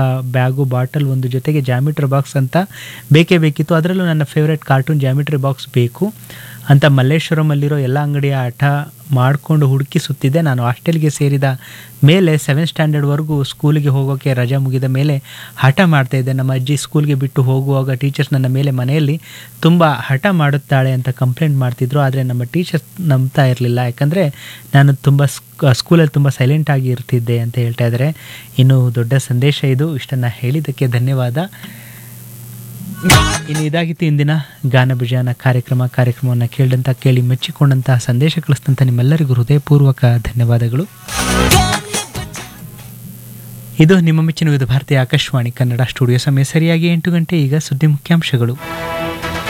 bag bottle ಒಂದು ಜೊತೆಗೆ geometry box ಅಂತ ಬೇಕೇ ಬೇಕಿತ್ತು ಅದರಲ್ಲೂ ನನ್ನ ಫೇವ್ರೆಟ್ ಕಾರ್ಟೂನ್ ಜಾಮಿಟ್ರಿ ಬಾಕ್ಸ್ ಬೇಕು ಅಂತ ಮಲ್ಲೇಶ್ವರಮಲ್ಲಿರೋ ಎಲ್ಲ ಅಂಗಡಿಯ ಆಟ ಮಾಡಿಕೊಂಡು ಹುಡುಕಿ ಸುತ್ತಿದ್ದೆ ನಾನು ಹಾಸ್ಟೆಲ್ಗೆ ಸೇರಿದ ಮೇಲೆ ಸೆವೆಂತ್ ಸ್ಟ್ಯಾಂಡರ್ಡ್ವರೆಗೂ ಸ್ಕೂಲಿಗೆ ಹೋಗೋಕ್ಕೆ ರಜಾ ಮುಗಿದ ಮೇಲೆ ಹಠ ಮಾಡ್ತಾಯಿದ್ದೆ ನಮ್ಮ ಅಜ್ಜಿ ಸ್ಕೂಲ್ಗೆ ಬಿಟ್ಟು ಹೋಗುವಾಗ ಟೀಚರ್ಸ್ ನನ್ನ ಮೇಲೆ ಮನೆಯಲ್ಲಿ ತುಂಬ ಹಠ ಮಾಡುತ್ತಾಳೆ ಅಂತ ಕಂಪ್ಲೇಂಟ್ ಮಾಡ್ತಿದ್ರು ಆದರೆ ನಮ್ಮ ಟೀಚರ್ಸ್ ನಂಬ್ತಾ ಇರಲಿಲ್ಲ ಯಾಕಂದರೆ ನಾನು ತುಂಬ ಸ್ಕೂಲಲ್ಲಿ ತುಂಬ ಸೈಲೆಂಟ್ ಆಗಿ ಇರ್ತಿದ್ದೆ ಅಂತ ಹೇಳ್ತಾ ಇದ್ದಾರೆ ಇನ್ನು ದೊಡ್ಡ ಸಂದೇಶ ಇದು ಇಷ್ಟನ್ನು ಹೇಳಿದ್ದಕ್ಕೆ ಧನ್ಯವಾದ ಇನ್ನು ಇದಾಗಿತ್ತು ಇಂದಿನ ಗಾನ ಭಜಾನ ಕಾರ್ಯಕ್ರಮ ಕಾರ್ಯಕ್ರಮವನ್ನು ಕೇಳಿದಂಥ ಕೇಳಿ ಮೆಚ್ಚಿಕೊಂಡಂತಹ ಸಂದೇಶ ಕಳಿಸಿದಂಥ ನಿಮ್ಮೆಲ್ಲರಿಗೂ ಹೃದಯಪೂರ್ವಕ ಧನ್ಯವಾದಗಳು ಇದು ನಿಮ್ಮ ಮೆಚ್ಚಿನ ವಿವಿಧ ಭಾರತೀಯ ಆಕಾಶವಾಣಿ ಕನ್ನಡ ಸ್ಟುಡಿಯೋ ಸಮಯ ಸರಿಯಾಗಿ ಎಂಟು ಗಂಟೆ ಈಗ ಸುದ್ದಿ ಮುಖ್ಯಾಂಶಗಳು